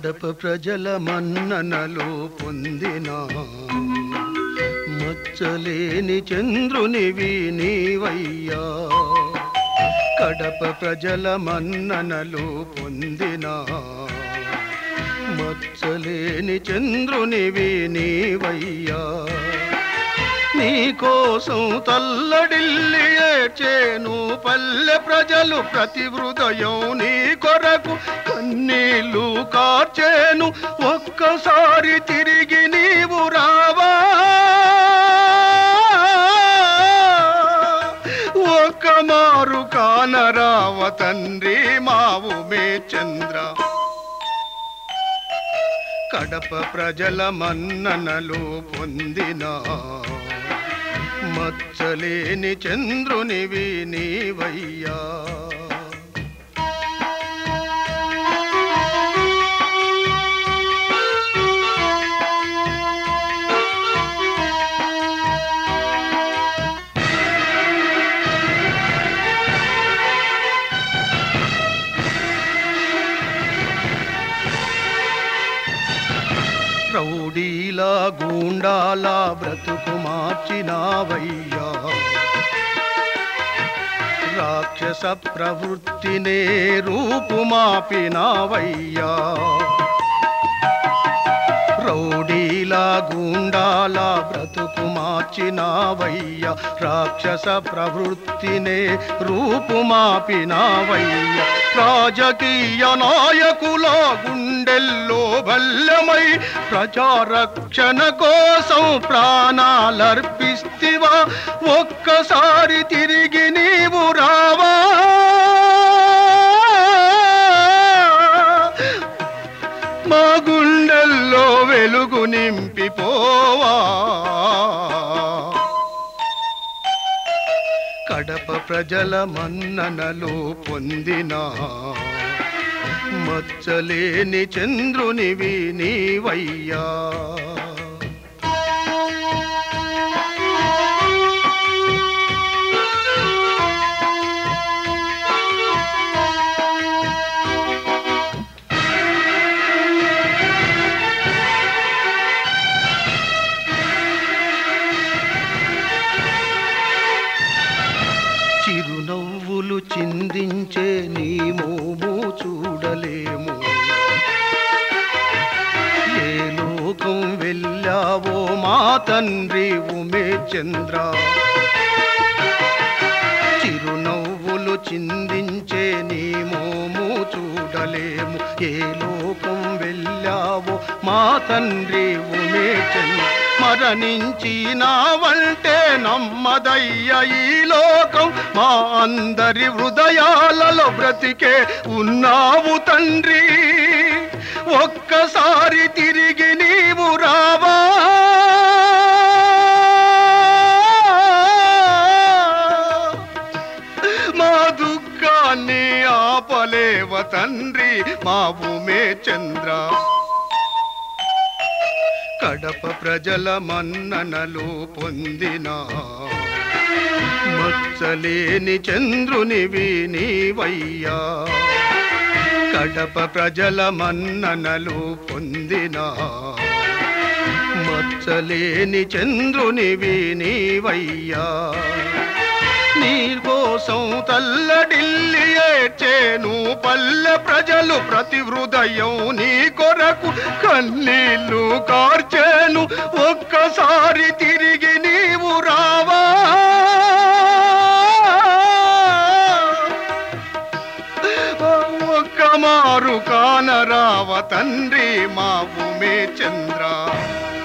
కడప ప్రజల మన్ననలు పొందిన మచ్చలేని చంద్రునివి నీవయ్యా కడప ప్రజల మన్ననలు పొందిన మచ్చలేని చంద్రునివి నీవయ్యా నీ కోసం తల్లడిల్లి ఏడ్చేను పల్లె ప్రజలు ప్రతి హృదయం నీ కొరకు కన్నీళ్ళు కార్చేను ఒక్కసారి తిరిగి నీవు రావా ఒక్క మారు కానరావ తండ్రి మావు మే చంద్ర కడప ప్రజల మన్ననలు పొందిన మచ్చలేని చంద్రునివి నీవయ్యా రౌడీలా గూండాలా బ్రతుకు మార్చినావయ్యా రాక్షస ప్రవృత్తినే రూపుమాపినావయ్యా రౌడీలా గూండాలా బ్రతుకు మార్చినావయ్యా రాక్షస ప్రవృత్తినే రూపుమాపినావయ్యా రాజకీయ నాయకుల గుండెల్లో బల్లమై ప్రజారక్షణ కోసం ప్రాణాలర్పిస్తివా ఒక్కసారి తిరిగి నీవు రావా మా గుండెల్లో వెలుగు నింపిపోవా కడప ప్రజల మన్ననలు పొందిన మచ్చలేని చంద్రునివి నీవయ్యా చిరునవ్వులు చిందించే నీ మోము చూడలేము ఏ లోకం వెళ్ళావో మా తండ్రి ఉమే చంద్ర చిరునవ్వులు చిందించే నీ మోము చూడలేము ఏ లోకం వెళ్ళావో మా తండ్రి ఉమే చంద్ర మరణించి నావంటే నమ్మదయ్య ఈ లోకం మా అందరి హృదయాలలో బ్రతికే ఉన్నావు తండ్రి ఒక్కసారి తిరిగి నీవు రావా మా దుఃఖాన్ని ఆపలేవ తండ్రి మా భూమే చంద్ర కడప ప్రజల మన్ననలు పొందిన మచ్చలేని చంద్రునివి నీవయ్యా కడప ప్రజల మన్ననలు పొందిన మచ్చలేని చంద్రునివి నీవయ్యా నీ కోసం తల్లడిల్లి ఏడ్చేను పల్లె ప్రజలు ప్రతి హృదయం నీ కొరకు కన్నీళ్ళు కార్చేను ఒక్కసారి తిరిగి నీవు రావా ఒక్క మారు కానరావ తండ్రి మా ఉమే చంద్ర